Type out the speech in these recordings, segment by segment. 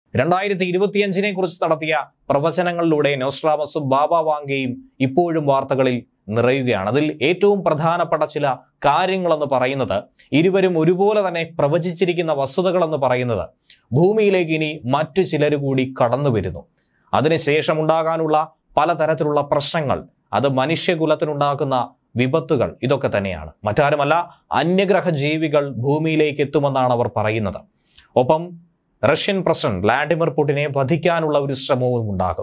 രണ്ടായിരത്തി ഇരുപത്തിയഞ്ചിനെ കുറിച്ച് നടത്തിയ പ്രവചനങ്ങളിലൂടെ നോസ്ട്രാമസും ബാബ വാങ്കയും ഇപ്പോഴും വാർത്തകളിൽ നിറയുകയാണ് അതിൽ ഏറ്റവും പ്രധാനപ്പെട്ട ചില കാര്യങ്ങളെന്ന് പറയുന്നത് ഇരുവരും ഒരുപോലെ തന്നെ പ്രവചിച്ചിരിക്കുന്ന വസ്തുതകളെന്ന് പറയുന്നത് ഭൂമിയിലേക്ക് ഇനി മറ്റു ചിലർ കൂടി കടന്നു വരുന്നു അതിനുശേഷം ഉണ്ടാകാനുള്ള പലതരത്തിലുള്ള പ്രശ്നങ്ങൾ അത് മനുഷ്യകുലത്തിനുണ്ടാക്കുന്ന വിപത്തുകൾ ഇതൊക്കെ തന്നെയാണ് മറ്റാരുമല്ല അന്യഗ്രഹ ജീവികൾ ഭൂമിയിലേക്ക് എത്തുമെന്നാണ് അവർ പറയുന്നത് ഒപ്പം റഷ്യൻ പ്രസിഡന്റ് വ്ളാഡിമിർ പുടിനെ വധിക്കാനുള്ള ഒരു ശ്രമവും ഉണ്ടാകും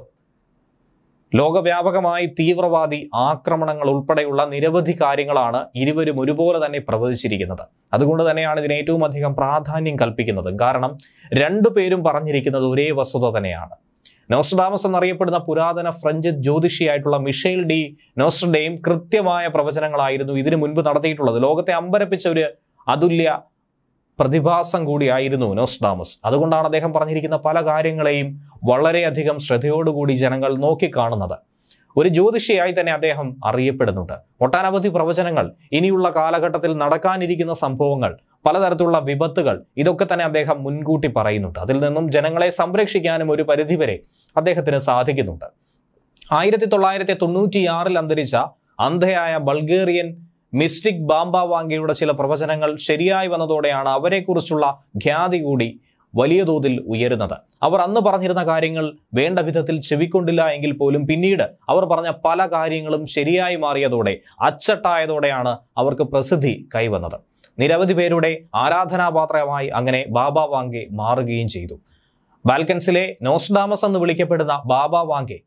ലോകവ്യാപകമായി തീവ്രവാദി ആക്രമണങ്ങൾ ഉൾപ്പെടെയുള്ള നിരവധി കാര്യങ്ങളാണ് ഇരുവരും ഒരുപോലെ തന്നെ പ്രവചിച്ചിരിക്കുന്നത് അതുകൊണ്ട് തന്നെയാണ് ഇതിന് ഏറ്റവും അധികം പ്രാധാന്യം കൽപ്പിക്കുന്നത് കാരണം രണ്ടു പേരും പറഞ്ഞിരിക്കുന്നത് ഒരേ വസ്തുത തന്നെയാണ് നോസ്ട്രഡാമസ് എന്നറിയപ്പെടുന്ന പുരാതന ഫ്രഞ്ച് ജ്യോതിഷിയായിട്ടുള്ള മിഷേൽ ഡി നോസ്ട്രഡേയും കൃത്യമായ പ്രവചനങ്ങളായിരുന്നു ഇതിനു മുൻപ് നടത്തിയിട്ടുള്ളത് ലോകത്തെ അമ്പരപ്പിച്ച ഒരു അതുല്യ പ്രതിഭാസം കൂടിയായിരുന്നു നോസ്ഡാമസ് അതുകൊണ്ടാണ് അദ്ദേഹം പറഞ്ഞിരിക്കുന്ന പല കാര്യങ്ങളെയും വളരെയധികം ശ്രദ്ധയോടുകൂടി ജനങ്ങൾ നോക്കിക്കാണുന്നത് ഒരു ജ്യോതിഷിയായി തന്നെ അദ്ദേഹം അറിയപ്പെടുന്നുണ്ട് ഒട്ടനവധി പ്രവചനങ്ങൾ ഇനിയുള്ള കാലഘട്ടത്തിൽ നടക്കാനിരിക്കുന്ന സംഭവങ്ങൾ പലതരത്തിലുള്ള വിപത്തുകൾ ഇതൊക്കെ തന്നെ അദ്ദേഹം മുൻകൂട്ടി പറയുന്നുണ്ട് അതിൽ നിന്നും ജനങ്ങളെ സംരക്ഷിക്കാനും ഒരു പരിധിവരെ അദ്ദേഹത്തിന് സാധിക്കുന്നുണ്ട് ആയിരത്തി തൊള്ളായിരത്തി തൊണ്ണൂറ്റിയാറിൽ അന്തരിച്ച അന്ധയായ ബൾഗേറിയൻ മിസ്റ്റിക് ബാംബ വാങ്കയുടെ ചില പ്രവചനങ്ങൾ ശരിയായി വന്നതോടെയാണ് അവരെക്കുറിച്ചുള്ള ഖ്യാതി കൂടി വലിയ തോതിൽ ഉയരുന്നത് അവർ അന്ന് പറഞ്ഞിരുന്ന കാര്യങ്ങൾ വേണ്ട വിധത്തിൽ ചെവിക്കൊണ്ടില്ല എങ്കിൽ പോലും പിന്നീട് അവർ പറഞ്ഞ പല കാര്യങ്ങളും ശരിയായി മാറിയതോടെ അച്ചട്ടായതോടെയാണ് അവർക്ക് പ്രസിദ്ധി കൈവന്നത് നിരവധി പേരുടെ ആരാധനാപാത്രമായി അങ്ങനെ ബാബ വാങ്കെ മാറുകയും ചെയ്തു ബാൽക്കൻസിലെ നോസ്ഡാമസ് എന്ന് വിളിക്കപ്പെടുന്ന ബാബ വാങ്കെ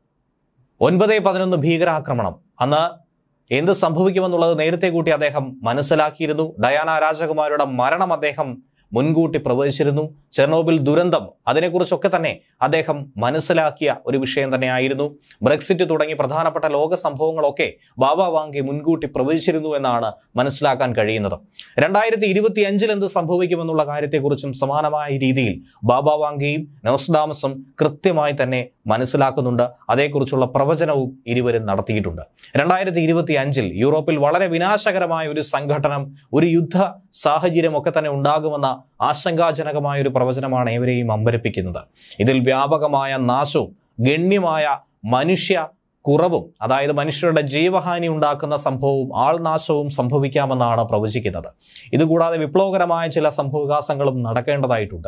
ഒൻപത് പതിനൊന്ന് ഭീകരാക്രമണം അന്ന് എന്ത് സംഭവിക്കുമെന്നുള്ളത് നേരത്തെ കൂട്ടി അദ്ദേഹം മനസ്സിലാക്കിയിരുന്നു ഡയാന രാജകുമാരിയുടെ മരണം അദ്ദേഹം മുൻകൂട്ടി പ്രവചിച്ചിരുന്നു ചെർണോബിൽ ദുരന്തം അതിനെക്കുറിച്ചൊക്കെ തന്നെ അദ്ദേഹം മനസ്സിലാക്കിയ ഒരു വിഷയം തന്നെയായിരുന്നു ബ്രെക്സിറ്റ് തുടങ്ങി പ്രധാനപ്പെട്ട ലോക സംഭവങ്ങളൊക്കെ ബാബ വാങ്കെ മുൻകൂട്ടി പ്രവചിച്ചിരുന്നു എന്നാണ് മനസ്സിലാക്കാൻ കഴിയുന്നത് രണ്ടായിരത്തി ഇരുപത്തി അഞ്ചിൽ എന്ത് സംഭവിക്കുമെന്നുള്ള കാര്യത്തെക്കുറിച്ചും സമാനമായ രീതിയിൽ ബാബ വാങ്കയും നോസ്ഡാമസും കൃത്യമായി തന്നെ മനസ്സിലാക്കുന്നുണ്ട് അതേക്കുറിച്ചുള്ള പ്രവചനവും ഇരുവരും നടത്തിയിട്ടുണ്ട് രണ്ടായിരത്തി ഇരുപത്തി അഞ്ചിൽ യൂറോപ്പിൽ വളരെ വിനാശകരമായ ഒരു സംഘടനം ഒരു യുദ്ധ സാഹചര്യം ഒക്കെ തന്നെ ഉണ്ടാകുമെന്ന ആശങ്കാജനകമായ ഒരു പ്രവചനമാണ് ഏവരെയും അമ്പരപ്പിക്കുന്നത് ഇതിൽ വ്യാപകമായ നാശവും ഗണ്യമായ മനുഷ്യ കുറവും അതായത് മനുഷ്യരുടെ ജീവഹാനി ഉണ്ടാക്കുന്ന സംഭവവും ആൾനാശവും സംഭവിക്കാമെന്നാണ് പ്രവചിക്കുന്നത് ഇതുകൂടാതെ വിപ്ലവകരമായ ചില സംഭവവികാസങ്ങളും നടക്കേണ്ടതായിട്ടുണ്ട്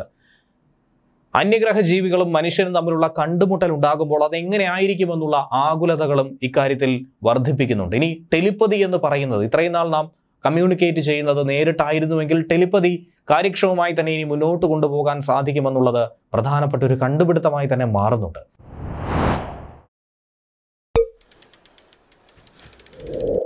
അന്യഗ്രഹ ജീവികളും മനുഷ്യരും തമ്മിലുള്ള കണ്ടുമുട്ടൽ ഉണ്ടാകുമ്പോൾ അതെങ്ങനെ ആയിരിക്കുമെന്നുള്ള ആകുലതകളും ഇക്കാര്യത്തിൽ വർദ്ധിപ്പിക്കുന്നുണ്ട് ഇനി ടെലിപ്പതി എന്ന് പറയുന്നത് ഇത്രയും നാൾ നാം കമ്മ്യൂണിക്കേറ്റ് ചെയ്യുന്നത് നേരിട്ടായിരുന്നുവെങ്കിൽ ടെലിപ്പതി കാര്യക്ഷമമായി തന്നെ ഇനി മുന്നോട്ട് കൊണ്ടുപോകാൻ സാധിക്കുമെന്നുള്ളത് പ്രധാനപ്പെട്ട ഒരു കണ്ടുപിടുത്തമായി തന്നെ മാറുന്നുണ്ട്